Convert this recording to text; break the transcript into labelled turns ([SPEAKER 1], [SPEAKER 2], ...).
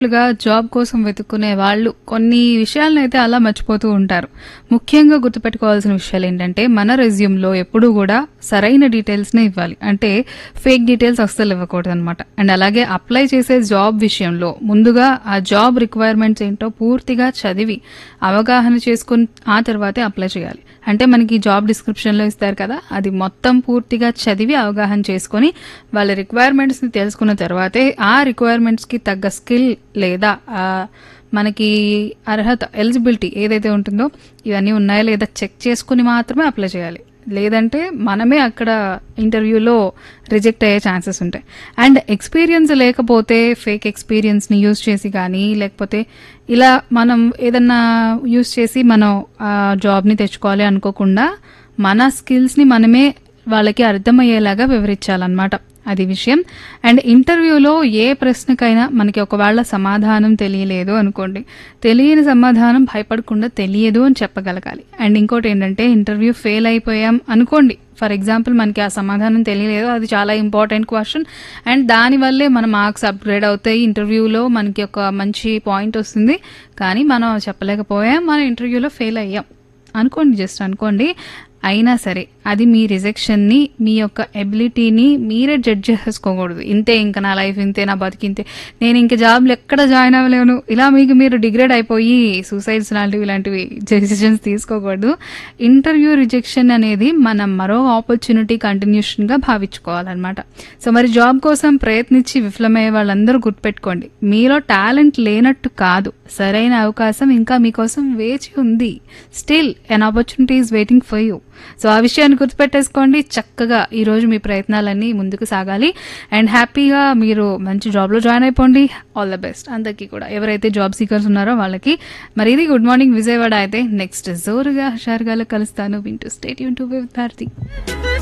[SPEAKER 1] గా జాబ్ కోసం వెతుక్కునే వాళ్ళు కొన్ని విషయాలను అయితే అలా మర్చిపోతూ ఉంటారు ముఖ్యంగా గుర్తుపెట్టుకోవాల్సిన విషయాలు ఏంటంటే మన రెజ్యూమ్లో ఎప్పుడూ కూడా సరైన డీటెయిల్స్నే ఇవ్వాలి అంటే ఫేక్ డీటెయిల్స్ అస్సలు ఇవ్వకూడదు అనమాట అండ్ అలాగే అప్లై చేసే జాబ్ విషయంలో ముందుగా ఆ జాబ్ రిక్వైర్మెంట్స్ ఏంటో పూర్తిగా చదివి అవగాహన చేసుకుని ఆ తర్వాతే అప్లై చేయాలి అంటే మనకి జాబ్ డిస్క్రిప్షన్లో ఇస్తారు కదా అది మొత్తం పూర్తిగా చదివి అవగాహన చేసుకొని వాళ్ళ రిక్వైర్మెంట్స్ని తెలుసుకున్న తర్వాతే ఆ రిక్వైర్మెంట్స్కి తగ్గ స్కిల్ లేదా ఆ మనకి అర్హత ఎలిజిబిలిటీ ఏదైతే ఉంటుందో ఇవన్నీ ఉన్నాయా లేదా చెక్ చేసుకుని మాత్రమే అప్లై చేయాలి లేదంటే మనమే అక్కడ ఇంటర్వ్యూలో రిజెక్ట్ అయ్యే ఛాన్సెస్ ఉంటాయి అండ్ ఎక్స్పీరియన్స్ లేకపోతే ఫేక్ ఎక్స్పీరియన్స్ని యూజ్ చేసి కానీ లేకపోతే ఇలా మనం ఏదన్నా యూజ్ చేసి మనం ఆ జాబ్ని తెచ్చుకోవాలి అనుకోకుండా మన స్కిల్స్ని మనమే వాళ్ళకి అర్థమయ్యేలాగా వివరించాలన్నమాట అది విషయం అండ్ ఇంటర్వ్యూలో ఏ ప్రశ్నకైనా మనకి ఒకవేళ సమాధానం తెలియలేదు అనుకోండి తెలియని సమాధానం భయపడకుండా తెలియదు అని చెప్పగలగాలి అండ్ ఇంకోటి ఏంటంటే ఇంటర్వ్యూ ఫెయిల్ అయిపోయాం అనుకోండి ఫర్ ఎగ్జాంపుల్ మనకి ఆ సమాధానం తెలియలేదు అది చాలా ఇంపార్టెంట్ క్వశ్చన్ అండ్ దానివల్లే మన మార్క్స్ అప్గ్రేడ్ అవుతాయి ఇంటర్వ్యూలో మనకి ఒక మంచి పాయింట్ వస్తుంది కానీ మనం చెప్పలేకపోయాం మన ఇంటర్వ్యూలో ఫెయిల్ అయ్యాం అనుకోండి జస్ట్ అనుకోండి అయినా సరే అది మీ రిజెక్షన్ని మీ యొక్క ఎబిలిటీని మీరే జడ్జ్ చేసుకోకూడదు ఇంతే ఇంకా నా లైఫ్ ఇంతే నా బతికింతే నేను ఇంక జాబ్లు ఎక్కడ జాయిన్ అవ్వలేను ఇలా మీకు మీరు డిగ్రేడ్ అయిపోయి సూసైడ్స్ లాంటివి ఇలాంటివి డెసిషన్స్ తీసుకోకూడదు ఇంటర్వ్యూ రిజెక్షన్ అనేది మనం మరో ఆపర్చునిటీ కంటిన్యూషన్గా భావించుకోవాలన్నమాట సో మరి జాబ్ కోసం ప్రయత్నించి విఫలమయ్యే వాళ్ళందరూ గుర్తుపెట్టుకోండి మీలో టాలెంట్ లేనట్టు కాదు సరైన అవకాశం ఇంకా మీకోసం వేచి ఉంది still an opportunity is waiting for you so ఆ విషయాన్ని గుర్తుపెట్టేసుకోండి చక్కగా ఈరోజు మీ ప్రయత్నాలన్నీ ముందుకు సాగాలి అండ్ హ్యాపీగా మీరు మంచి జాబ్లో జాయిన్ అయిపోండి ఆల్ ద బెస్ట్ అందరికీ కూడా ఎవరైతే జాబ్ సీకర్స్ ఉన్నారో వాళ్ళకి మరి ఇది గుడ్ మార్నింగ్ విజయవాడ అయితే నెక్స్ట్ జోరుగా హుషారుగా కలుస్తాను వింటూ స్టేట్ యూన్ టు విత్ భారతి